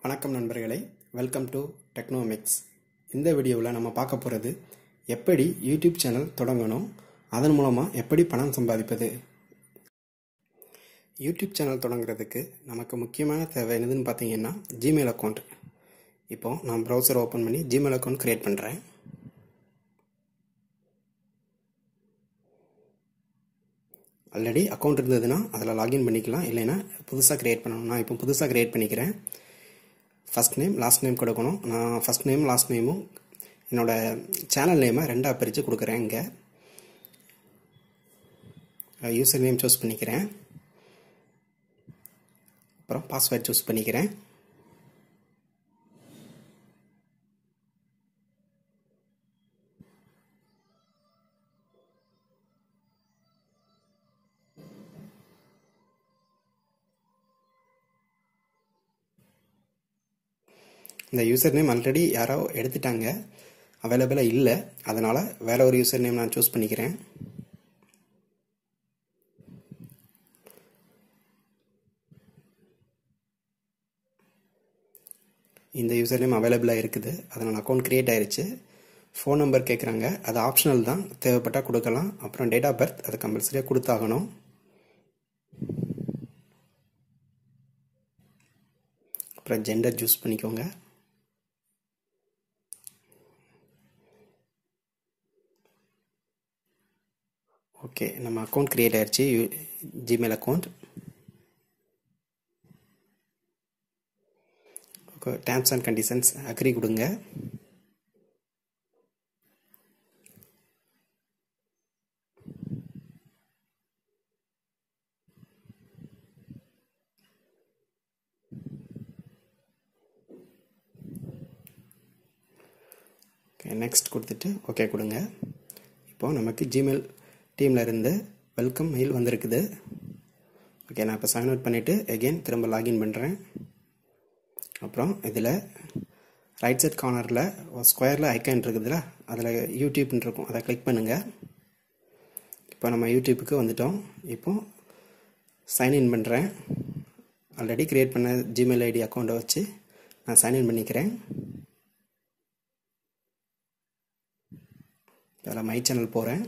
வணக்கம் நண்பர்களே welcome to டெக்னோமிக்ஸ் இந்த வீடியோவில் நம்ம பார்க்க போகிறது எப்படி யூடியூப் சேனல் தொடங்கணும் அதன் மூலமாக எப்படி பணம் சம்பாதிப்பது யூடியூப் சேனல் தொடங்குறதுக்கு நமக்கு முக்கியமான தேவை என்னதுன்னு பார்த்தீங்கன்னா ஜிமெயில் அக்கௌண்ட் இப்போ நான் ப்ரௌசர் ஓப்பன் பண்ணி ஜிமெயில் அக்கௌண்ட் க்ரியேட் பண்ணுறேன் ஆல்ரெடி அக்கௌண்ட் இருந்ததுன்னா அதில் லாகின் பண்ணிக்கலாம் இல்லைன்னா புதுசாக க்ரியேட் பண்ணணும் நான் இப்போ புதுசாக க்ரியேட் பண்ணிக்கிறேன் ஃபஸ்ட் நேம் லாஸ்ட் நேம் கொடுக்கணும் நான் ஃபஸ்ட் நேம் லாஸ்ட் நேமும் என்னோடய சேனல் நேமை ரெண்டாக பிரித்து கொடுக்குறேன் இங்கே யூசர் நேம் சூஸ் பண்ணிக்கிறேன் அப்புறம் பாஸ்வேர்ட் சூஸ் பண்ணிக்கிறேன் இந்த யூசர் நேம் ஆல்ரெடி யாரோ எடுத்துட்டாங்க அவைலபிளாக இல்லை அதனால் வேறு ஒரு யூசர் நேம் நான் சூஸ் பண்ணிக்கிறேன் இந்த யூசர் நேம் அவைலபிளாக இருக்குது அதனால் அக்கௌண்ட் க்ரியேட் ஆயிடுச்சு ஃபோன் நம்பர் கேட்குறாங்க அது ஆப்ஷனல் தான் தேவைப்பட்டால் கொடுக்கலாம் அப்புறம் டேட் ஆஃப் பர்த் அது கம்பல்சரியாக கொடுத்தாகணும் அப்புறம் ஜெண்டர் சூஸ் பண்ணிக்கோங்க ஓகே நம்ம அக்கௌண்ட் க்ரியேட் ஆயிடுச்சு Gmail account okay terms and conditions agree கொடுங்க ஓகே நெக்ஸ்ட் கொடுத்துட்டு ஓகே கொடுங்க இப்போது நமக்கு ஜிமெயில் டீமில் இருந்து வெல்கம் மெயில் வந்திருக்குது ஓகே நான் இப்போ சைன் அவுட் பண்ணிவிட்டு எகெயின் திரும்ப லாகின் பண்ணுறேன் அப்புறம் இதில் ரைட் சைட் கார்னரில் ஸ்கொயரில் ஐக்கான் இருக்குதுல்ல அதில் யூடியூப்னு இருக்கும் அதை கிளிக் பண்ணுங்கள் இப்போ நம்ம யூடியூப்புக்கு வந்துட்டோம் இப்போ சைன்இன் பண்ணுறேன் ஆல்ரெடி க்ரியேட் பண்ண ஜிமெயில் ஐடி அக்கௌண்ட்டை வச்சு நான் சைன்இன் பண்ணிக்கிறேன் அதில் மை சேனல் போகிறேன்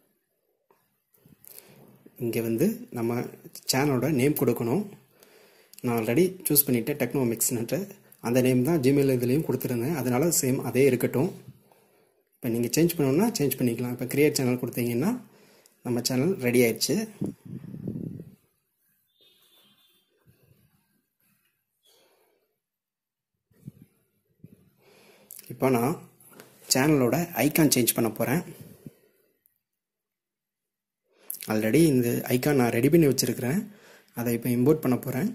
இங்கே வந்து நம்ம சேனலோட நேம் கொடுக்கணும் நான் ஆல்ரெடி சூஸ் பண்ணிவிட்டேன் டெக்னோமிக்ஸ்னுட்டு அந்த நேம் தான் ஜிமெயில் இதுலேயும் கொடுத்துருந்தேன் அதனால் சேம் அதே இருக்கட்டும் இப்போ நீங்கள் சேஞ்ச் பண்ணணுன்னா சேஞ்ச் பண்ணிக்கலாம் இப்போ க்ரியேட் சேனல் கொடுத்தீங்கன்னா நம்ம சேனல் ரெடி ஆயிடுச்சு இப்போ நான் சேனலோட ஐக்கான் சேஞ்ச் பண்ண போகிறேன் ஆல்ரெடி இந்த ஐக்கான் நான் ரெடி பண்ணி வச்சுருக்கிறேன் அதை இப்போ இம்போர்ட் பண்ண போகிறேன்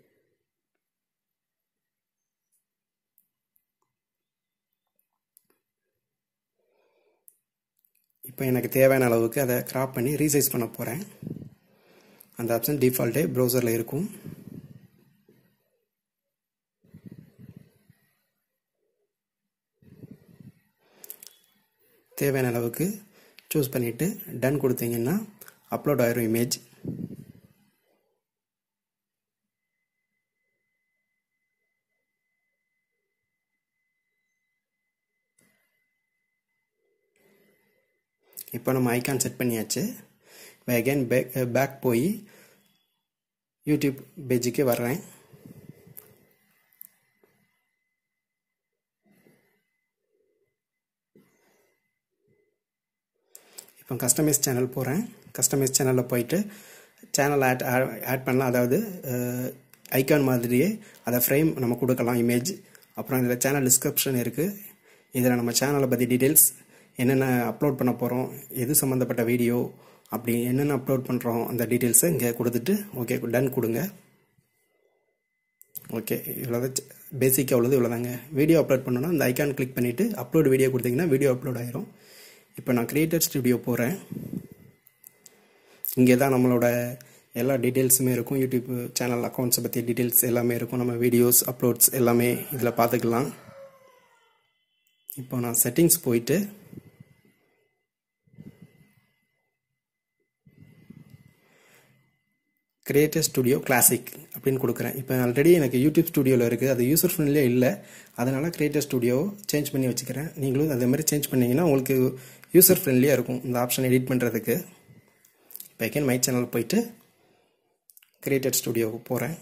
இப்போ எனக்கு தேவையான அளவுக்கு அதை க்ராப் பண்ணி ரீசைஸ் பண்ண போகிறேன் அந்த ஆப்ஷன் டிஃபால்ட்டே ப்ரௌசரில் இருக்கும் தேவையான அளவுக்கு சூஸ் பண்ணிவிட்டு டன் கொடுத்தீங்கன்னா அப்லோட் ஆயிரும் இமேஜ் இப்போ நம்ம ஐக்கான் செட் பண்ணியாச்சு இப்போ அகைன் பேக் பேக் போய் யூடியூப் பேஜுக்கு வர்றேன் இப்போ கஸ்டமைஸ் சேனல் போகிறேன் கஸ்டமைஸ் சேனலில் போயிட்டு சேனல் ஆட் ஆட் பண்ணலாம் அதாவது ஐக்கான் மாதிரியே அதை ஃப்ரேம் நம்ம கொடுக்கலாம் இமேஜ் அப்புறம் இதில் சேனல் டிஸ்கிரிப்ஷன் இருக்குது இதில் நம்ம சேனலை பற்றி டீட்டெயில்ஸ் என்னென்ன அப்லோட் பண்ண போகிறோம் எது சம்மந்தப்பட்ட வீடியோ அப்படி என்னென்ன அப்லோட் பண்ணுறோம் அந்த டீட்டெயில்ஸை இங்கே கொடுத்துட்டு ஓகே டன் கொடுங்க ஓகே இவ்வளோதான் பேசிக்காக உள்ளது இவ்வளோதாங்க வீடியோ அப்லோட் பண்ணணும்னா அந்த ஐக்கான் கிளிக் பண்ணிவிட்டு அப்லோட் வீடியோ கொடுத்தீங்கன்னா வீடியோ அப்லோட் ஆயிரும் இப்போ நான் கிரியேட்டர் ஸ்டுடியோ போகிறேன் இங்கே தான் நம்மளோட எல்லா டீட்டெயில்ஸுமே இருக்கும் யூடியூப் சேனல் அக்கௌண்ட்ஸை பற்றி டீட்டெயில்ஸ் எல்லாமே இருக்கும் நம்ம வீடியோஸ் அப்லோட்ஸ் எல்லாமே இதில் பார்த்துக்கலாம் இப்போ நான் செட்டிங்ஸ் போயிட்டு கிரியேட்டர் ஸ்டுடியோ கிளாசிக் அப்படின்னு கொடுக்குறேன் இப்போ ஆல்ரெடி எனக்கு யூடியூப் ஸ்டுடியோவில் இருக்குது அது யூசர் ஃப்ரெண்ட்லியே இல்லை அதனால் கிரியேட்டர் ஸ்டுடியோ சேஞ்ச் பண்ணி வச்சுக்கிறேன் நீங்களும் அதே மாதிரி சேஞ்ச் பண்ணிங்கன்னா உங்களுக்கு யூசர் ஃப்ரெண்ட்லியாக இருக்கும் இந்த ஆப்ஷன் எடிட் பண்ணுறதுக்கு இப்போ எகேன் மை சேனல் போயிட்டு கிரியேட்டர் ஸ்டுடியோவுக்கு போகிறேன்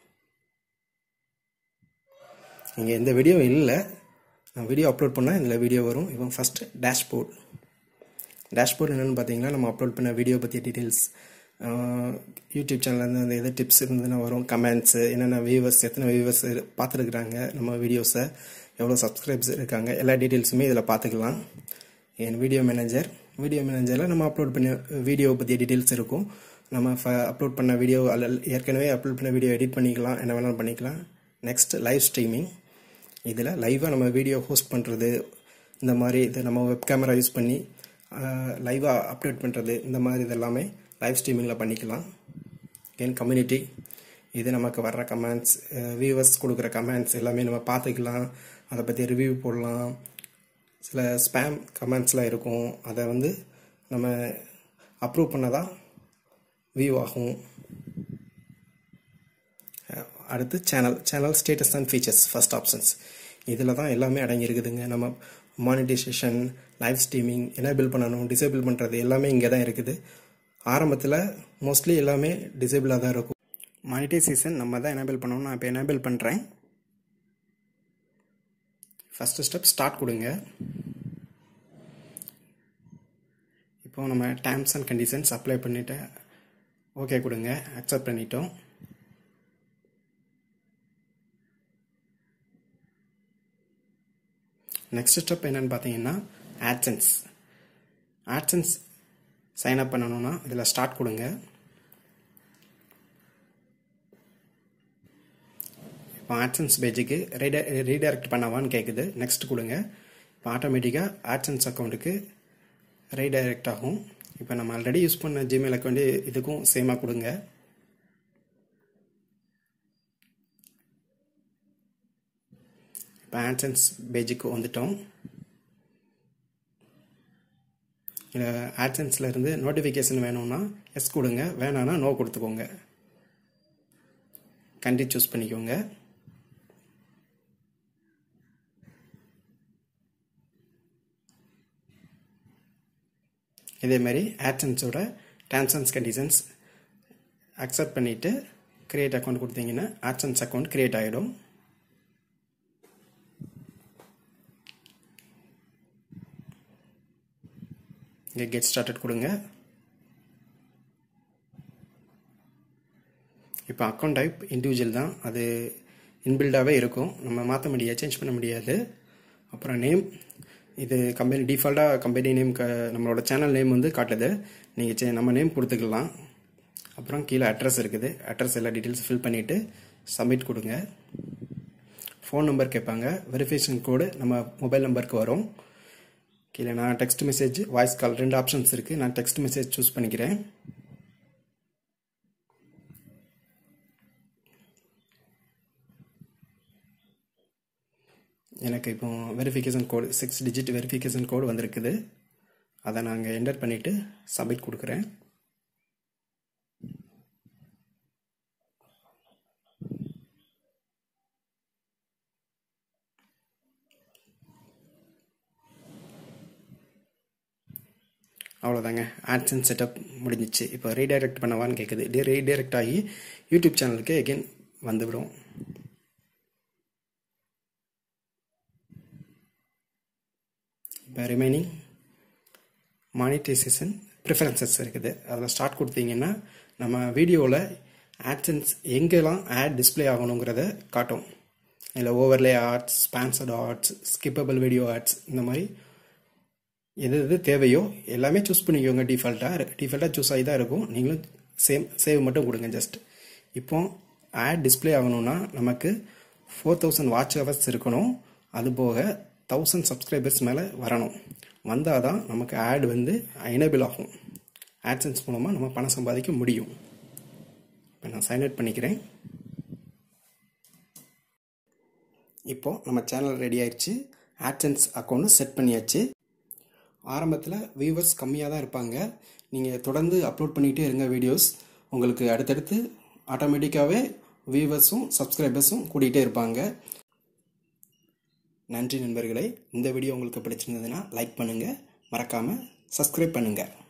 இங்கே எந்த வீடியோ இல்லை நான் வீடியோ அப்லோட் பண்ணால் இதில் வீடியோ வரும் இப்போ ஃபஸ்ட்டு டேஷ்போர்ட் டேஷ்போர்ட் என்னென்னு பார்த்தீங்கன்னா நம்ம அப்லோட் பண்ண வீடியோ பற்றி டீட்டெயில்ஸ் யூடியூப் சேனல்லேருந்து அந்த எது டிப்ஸ் இருந்ததுன்னா வரும் கமெண்ட்ஸு என்னென்ன வியூவர்ஸ் எத்தனை வியூவர்ஸ் பார்த்துருக்குறாங்க நம்ம வீடியோஸை எவ்வளோ சப்ஸ்கிரைப்ஸ் இருக்காங்க எல்லா டீட்டெயில்ஸுமே இதில் பார்த்துக்கலாம் என் வீடியோ மேனேஜர் வீடியோ மேனேஜரில் நம்ம அப்லோட் பண்ண வீடியோ பற்றிய டீட்டெயில்ஸ் இருக்கும் நம்ம ஃப அப்லோட் பண்ண வீடியோ அல்ல ஏற்கனவே அப்லோட் பண்ண வீடியோ எடிட் பண்ணிக்கலாம் என்ன வேணாலும் பண்ணிக்கலாம் நெக்ஸ்ட் லைவ் ஸ்ட்ரீமிங் இதில் லைவாக நம்ம வீடியோ ஹோஸ்ட் பண்ணுறது இந்த மாதிரி இது நம்ம வெப் கேமரா யூஸ் பண்ணி லைவாக அப்லோட் பண்ணுறது இந்த மாதிரி இதெல்லாமே லைவ் ஸ்ட்ரீமிங்கில் பண்ணிக்கலாம் என் கம்யூனிட்டி இது நமக்கு வர்ற கமெண்ட்ஸ் வியூவர்ஸ் கொடுக்குற கமெண்ட்ஸ் எல்லாமே நம்ம பார்த்துக்கலாம் அதை பற்றி ரிவ்யூ போடலாம் சில ஸ்பேம் கமெண்ட்ஸ்லாம் இருக்கும் அதை வந்து நம்ம அப்ரூவ் பண்ணதான் வியூ ஆகும் அடுத்து channel channel status and features first options இதில் தான் எல்லாமே அடங்கியிருக்குதுங்க நம்ம மானிட்டைசேஷன் லைவ் ஸ்ட்ரீமிங் எனேபிள் பண்ணணும் டிசேபிள் பண்ணுறது எல்லாமே இங்கே தான் இருக்குது ஆரம்பத்தில் மோஸ்ட்லி எல்லாமே டிசேபிளாக தான் இருக்கும் மானிட்டைசேஷன் நம்ம தான் எனேபிள் பண்ணணும் நான் இப்போ எனேபிள் பண்ணுறேன் ஃபஸ்ட்டு ஸ்டெப் ஸ்டார்ட் கொடுங்க இப்போ நம்ம டேர்ம்ஸ் அண்ட் கண்டிஷன்ஸ் அப்ளை பண்ணிவிட்டு ஓகே கொடுங்க அக்செப்ட் பண்ணிட்டோம் நெக்ஸ்ட் ஸ்டெப் என்னன்னு பார்த்தீங்கன்னா ஆட்சன்ஸ் ஆட்சன்ஸ் சைன் அப் பண்ணணும்னா இதில் ஸ்டார்ட் கொடுங்க இப்போ ஆட்சன்ஸ் பேஜுக்கு ரீட ரீடைரக்ட் பண்ணவான்னு கேட்குது நெக்ஸ்ட் கொடுங்க இப்போ ஆட்டோமேட்டிக்காக ஆட்சன்ஸ் அக்கௌண்ட்டுக்கு ரீடைரக்ட் ஆகும் இப்போ நம்ம ஆல்ரெடி யூஸ் பண்ண ஜிமெயில் அக்கௌண்ட்டு இதுக்கும் சேமாக கொடுங்க இப்போ ஆட்சன்ஸ் பேஜுக்கு வந்துட்டோம் இல்லை ஆட்சன்ஸில் இருந்து நோட்டிஃபிகேஷன் வேணும்னா எஸ் கொடுங்க வேணான்னா நோ கொடுத்துக்கோங்க கண்டி சூஸ் பண்ணிக்கோங்க இதே மாதிரி ஆட்சன்ஸோட டேர்ம்ஸ் அண்ட் கண்டிஷன்ஸ் அக்செப்ட் பண்ணிவிட்டு க்ரியேட் அக்கௌண்ட் கொடுத்தீங்கன்னா ஆட்சன்ஸ் அக்கௌண்ட் க்ரியேட் ஆகிடும் இங்கே கெட் ஸ்டார்டட் கொடுங்க இப்போ அக்கௌண்ட் டைப் இண்டிவிஜுவல் தான் அது இன்பில்டாகவே இருக்கும் நம்ம மாற்ற முடியாது சேஞ்ச் பண்ண முடியாது அப்புறம் நேம் இது கம்பெனி டிஃபால்ட்டாக கம்பெனி நேம் க நம்மளோட சேனல் நேம் வந்து காட்டுது நீங்கள் சே நம்ம நேம் கொடுத்துக்கலாம் அப்புறம் கீழே அட்ரஸ் இருக்குது அட்ரஸ் எல்லா டீட்டெயில்ஸ் ஃபில் பண்ணிவிட்டு சப்மிட் கொடுங்க ஃபோன் நம்பர் கேட்பாங்க வெரிஃபிகேஷன் கோடு நம்ம மொபைல் நம்பருக்கு வரும் கீழே நான் டெக்ஸ்ட் மெசேஜ் வாய்ஸ் கால் ரெண்டு ஆப்ஷன்ஸ் இருக்குது நான் டெக்ஸ்ட் மெசேஜ் சூஸ் பண்ணிக்கிறேன் எனக்கு இப்போ verification code six digit verification code வந்திருக்குது அதை நாங்கள் என்டர் பண்ணிவிட்டு சப்மிட் கொடுக்குறேன் அவ்வளோதாங்க ஆட்சன் செட்டப் முடிஞ்சிச்சு இப்போ ரீடைரக்ட் பண்ணவான்னு கேட்குது ரீடைரக்ட் ஆகி யூடியூப் சேனலுக்கு எகெயின் வந்துவிடும் இப்போ ரிமைனிங் மானிட்டைசேஷன் ப்ரிஃபரன்சஸ் இருக்குது அதில் ஸ்டார்ட் கொடுத்தீங்கன்னா நம்ம வீடியோவில் ஆட்சன்ஸ் எங்கெல்லாம் ஆட் டிஸ்பிளே ஆகணுங்கிறத காட்டும் இதில் overlay ads sponsored ads skippable video ads இந்த மாதிரி எது எது தேவையோ எல்லாமே சூஸ் பண்ணிக்கோங்க டிஃபால்ட்டாக டிஃபால்ட்டாக சூஸ் ஆகி தான் இருக்கும் நீங்களும் சேம் சேவ் மட்டும் கொடுங்க ஜஸ்ட் இப்போ ஆட் டிஸ்பிளே ஆகணும்னா நமக்கு ஃபோர் தௌசண்ட் வாட்ச் ஹவர்ஸ் இருக்கணும் அது போக தௌசண்ட் சப்ஸ்கிரைபர்ஸ் மேலே வரணும் வந்தால் தான் நமக்கு ஆட் வந்து எனேபிள் ஆகும் ஆட்சன்ஸ் மூலமாக நம்ம பணம் சம்பாதிக்க முடியும் இப்போ நான் சைன் அவுட் பண்ணிக்கிறேன் இப்போது நம்ம சேனல் ரெடி ஆயிடுச்சு ஆட்சன்ஸ் அக்கௌண்ட்டு செட் பண்ணியாச்சு ஆரம்பத்தில் வியூவர்ஸ் கம்மியாக தான் இருப்பாங்க நீங்கள் தொடர்ந்து அப்லோட் பண்ணிகிட்டே இருங்க வீடியோஸ் உங்களுக்கு அடுத்தடுத்து ஆட்டோமேட்டிக்காகவே வியூவர்ஸும் சப்ஸ்கிரைபர்ஸும் கூட்டிகிட்டே இருப்பாங்க நன்றி நண்பர்களே இந்த வீடியோ உங்களுக்கு பிடிச்சிருந்ததுன்னா லைக் பண்ணுங்கள் மறக்காமல் சப்ஸ்கிரைப் பண்ணுங்கள்